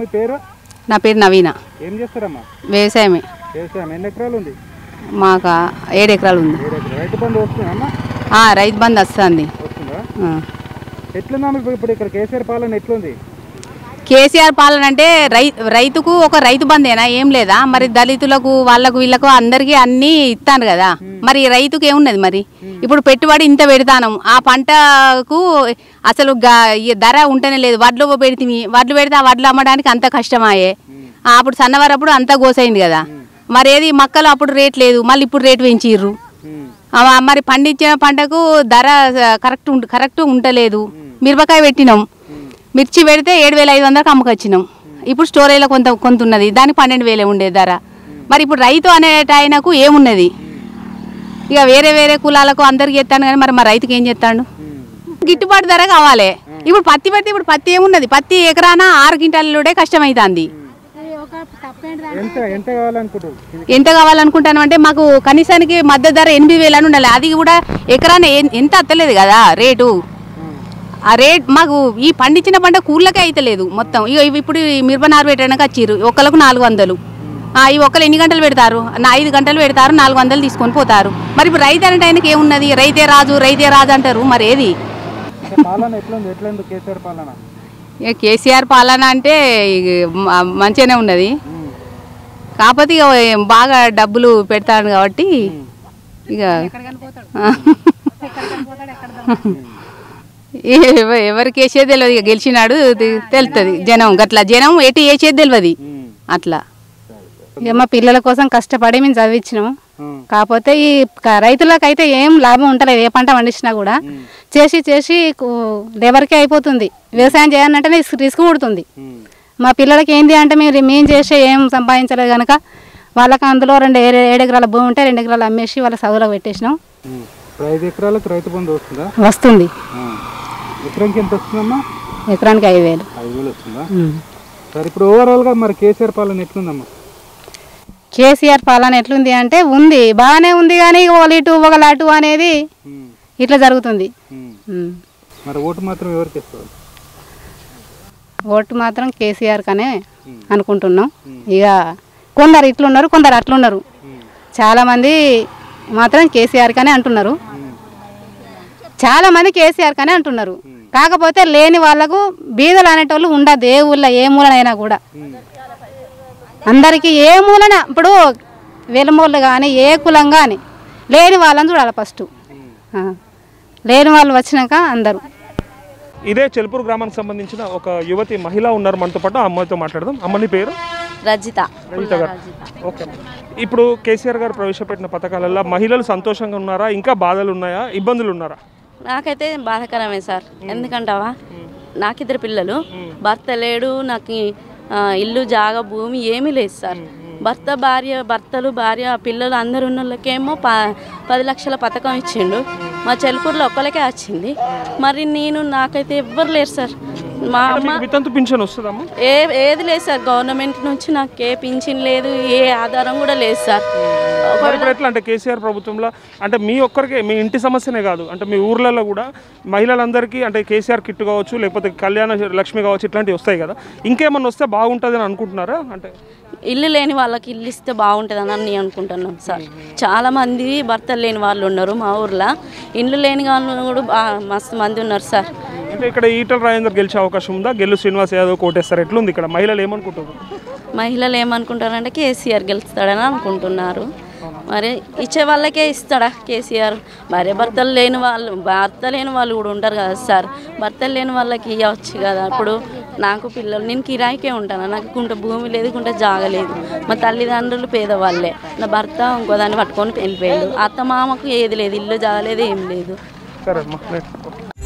పేరు నా పేరు నవీన ఏం చేస్తారమ్మా వ్యవసాయమే వ్యవసాయం ఎన్ని ఎకరాలు ఉంది మాకు ఏడు ఎకరాలు ఉంది ఏడు ఎకరాలు రైతు బంధు వస్తుందా అమ్మా ఆ, రైతు బంధు వస్తుంది వస్తుందా ఆ. ఎట్లుందమ్మా ఇప్పుడు ఇప్పుడు ఇక్కడ కేసీఆర్ పాలన ఎట్లుంది కేసీఆర్ పాలన అంటే రై రైతుకు ఒక రైతు బందేనా ఏం లేదా మరి దళితులకు వాళ్ళకు వీళ్ళకు అందరికీ అన్నీ ఇస్తాను కదా మరి రైతుకు ఏమున్నది మరి ఇప్పుడు పెట్టుబడి ఇంత పెడతాను ఆ పంటకు అసలు గా- ఈ ధర ఉంటేనే లేదు వడ్లు పెడితే వడ్లు పెడితే ఆ వడ్లు అమ్మడానికి అంత కష్టమాయే ఆ, అప్పుడు సన్నవరప్పుడు అంతా గోసైంది కదా మరి ఏది మక్కలు అప్పుడు రేట్ లేదు మళ్ళీ ఇప్పుడు రేట్ పెంచిర్రు ఉమ్. ఆ, మరి పండించిన పంటకు ధర కరెక్ట్ ఉంట- కరెక్ట్ ఉండలేదు మిరపకాయ పెట్టినాం మిర్చి పెడితే ఏడు వేల ఐదు వందలకు అమ్మకొచ్చినాం ఇప్పుడు స్టోరేజ్లో కొంత కొంత ఉన్నది దానికి పన్నెండు వేలే ఉండే ధర మరి ఇప్పుడు రైతు అనే ఆయనకు ఏమున్నది ఇక వేరే వేరే కులాలకు అందరికి ఎత్తాను కానీ మరి మా రైతుకి ఏం చేస్తాడు గిట్టుబాటు ధర కావాలి ఇప్పుడు పత్తి పెడితే ఇప్పుడు పత్తి ఏమున్నది పత్తి ఎకరాన ఆరు క్వింటాలలోనే కష్టమవుతుంది ఎంత ఎంత కావాలనుకుంటారు ఎంత కావాలనుకుంటాను అంటే మాకు కనీసానికి మద్దతు ధర ఎనిమిది వేలు అని ఉండాలి అది కూడా ఎకరాన ఎన్- ఎంత అత్తలేదు కదా రేటు ఆ రేట్ మాకు ఈ పండించిన పంట కూర్లకే అయితలేదు మొత్తం ఇక ఇవి ఇప్పుడు ఈ మిరప నారు పెట్టడానికి వచ్చిర్రు ఒకళ్ళకు నాలుగు వందలు ఆ, ఈ ఒక్కరు ఎన్ని గంటలు పెడతారు నా ఐదు గంటలు పెడతారు నాలుగు వందలు తీసుకొని పోతారు మరి ఇప్పుడు రైతు అంటే ఆయనకి ఏమున్నది రైతే రాజు రైతే రాజు అంటారు మరి ఏది ఇంకా పాలన ఎట్లుంది ఎట్లుంది కేసీఆర్ పాలన ఇక కేసీఆర్ పాలన అంటే ఇక మ- మంచిగానే ఉన్నది ఉమ్. కాకపోతే ఇక బాగా డబ్బులు పెడతాడు కాబట్టి ఇక ఎవ- ఎవరికి వేసేది తెలియదు ఇక గెలిచినాడు తె- తెలుస్తుంది జనం గట్లా జనం ఎటు వేసేది తెలియదు ఉమ్. అట్లా ఇక మా పిల్లల కోసం కష్టపడి మేము చదివించినాము ఉమ్. కాకపోతే ఈ క- రైతులకైతే ఏం లాభం ఉంటలేదు ఏ పంట పండించినా కూడా చేసి చేసి కు- లేబర్కే అయిపోతుంది వ్యవసాయం చేయాలంటే రిస్క్ పుడుతుంది ఉమ్. మా పిల్లలకి ఏంది అంటే మేము మేము చేసే ఏం సంపాదించలేదు కనుక వాళ్ళకి అందులో రెండు ఏడు ఏడు ఎకరాల భూమి ఉంటే రెండు ఎకరాలు అమ్మేసి వాళ్ళ చదువులకు పెట్టేసినాం ఉమ్. ఇప్పుడు ఐదు ఎకరాలకు రైతు బంధు వస్తుందా వస్తుంది ఆ. ఎకరానికి ఎంత వస్తుందమ్మా ఎకరానికి ఐదు వేలు ఐదు వేలు వస్తుందా సరే ఇప్పుడు ఓవరాల్గా మరి కేసీఆర్ పాలన ఎట్లుందమ్మా కేసీఆర్ పాలన ఎట్లుంది అంటే ఉంది బాగానే ఉంది కానీ ఒకళ్ళు ఇటు ఒకళ్ళు అటు అనేది ఉమ్. ఇట్లా జరుగుతుంది ఉమ్. ఉమ్. మరి ఓటు మాత్రం ఎవరికి ఇస్తారు ఓటు మాత్రం కేసీఆర్ కనే అనుకుంటున్నాం ఇక కొందరు ఇట్లున్నారు కొందరు అట్లున్నారు చాలామంది మాత్రం కేసీఆర్ కనే అంటున్నారు చాలామంది కేసీఆర్ కనే అంటున్నారు కాకపోతే లేని వాళ్ళకు బీదలు అనేటోళ్ళు ఉండదు ఏ ఊళ్ళో ఏ మూలనైనా కూడా అందరికీ ఏ మూలన ఇప్పుడు వెలుమూళ్ళు కానీ ఏ కులం కానీ లేని వాళ్ళని చూడాలి ఫస్ట్ ఆ. లేని వాళ్ళు వచ్చినాక అందరూ ఇదే చెల్పూరు గ్రామానికి సంబంధించిన ఒక యువతి మహిళ ఉన్నారు మనతో పాటు ఆ అమ్మాయితో మాట్లాడదాం అమ్మని పేరు రజిత రజిత గారు ఓకే ఇప్పుడు కేసీఆర్ గారు ప్రవేశపెట్టిన పథకాలలో మహిళలు సంతోషంగా ఉన్నారా ఇంకా బాధలు ఉన్నాయా ఇబ్బందులు ఉన్నారా నాకైతే బాధాకరమే సార్ ఎందుకంటావా నాకిద్దరు పిల్లలు భర్త లేడు నాకు ఈ, ఆ, ఇల్లు జాగ భూమి ఏమీ లేదు సార్ భర్త భార్య భర్తలు భార్య పిల్లలు అందరు ఉన్న వాళ్ళకేమో ప పది లక్షల పథకం ఇచ్చిండు మా చెలుకూరులో ఒక్కరికే వచ్చింది మరి నేను నాకైతే ఎవ్వరు లేరు సార్ మా అమ్మ మీకు వితంతు పింఛన్ వస్తుందమ్మా ఏ ఏది లేదు సార్ గవర్నమెంట్ నుంచి నాకు ఏ పింఛన్ లేదు ఏ ఆధారం కూడా లేదు సార్ మరి ఇప్పుడు ఎట్లా అంటే కేసీఆర్ ప్రభుత్వంలో అంటే మీ ఒక్కరికే మీ ఇంటి సమస్యనే కాదు అంటే మీ ఊర్లలో కూడా మహిళలందరికీ అంటే కేసీఆర్ కిట్ కావచ్చు లేకపోతే కళ్యాణ లక్ష్మి కావచ్చు ఇట్లాంటివి వస్తాయి కదా ఇంకేమన్నా వస్తే బాగుంటుంది అని అనుకుంటున్నారా అంటే ఇల్లు లేని వాళ్ళకి ఇల్లు ఇస్తే బాగుంటుందని అని నేను అనుకుంటున్నాం సార్ చాలా మంది భర్తలు లేని వాళ్ళు ఉన్నారు మా ఊర్లో ఇల్లు లేని వాళ్ళు కూడా బా- మస్తు మంది ఉన్నారు సార్ అంటే ఇక్కడ ఈటల రాజేందర్ గెలిచే అవకాశం ఉందా గెల్లు శ్రీనివాస్ యాదవ్ కోటేస్తారు ఎట్లుంది ఇక్కడ మహిళలు ఏమనుకుంటారు మహిళలు ఏమనుకుంటారంటే కేసీఆర్ గెలుస్తాడని అనుకుంటున్నారు మరి ఇచ్చే వాళ్ళకే ఇస్తాడా కేసీఆర్ భార్య భర్తలు లేని వాళ్ళు భర్త లేని వాళ్ళు కూడా ఉంటారు కదా సార్ భర్తలు లేని వాళ్ళకి ఇవ్వచ్చు కదా ఇప్పుడు నాకు పిల్లలు నేను కిరాయికే ఉంటాను నాకు కుంట భూమి లేదు కుంట జాగలేదు మా తల్లిదండ్రులు పేదవాళ్ళే నా భర్త ఇంకో దాన్ని పట్టుకొని వెళ్ళిపోయాడు అత్త మామకు ఏది లేదు ఇల్లు జాగలేదు ఏం లేదు సరే అమ్మా రైట్.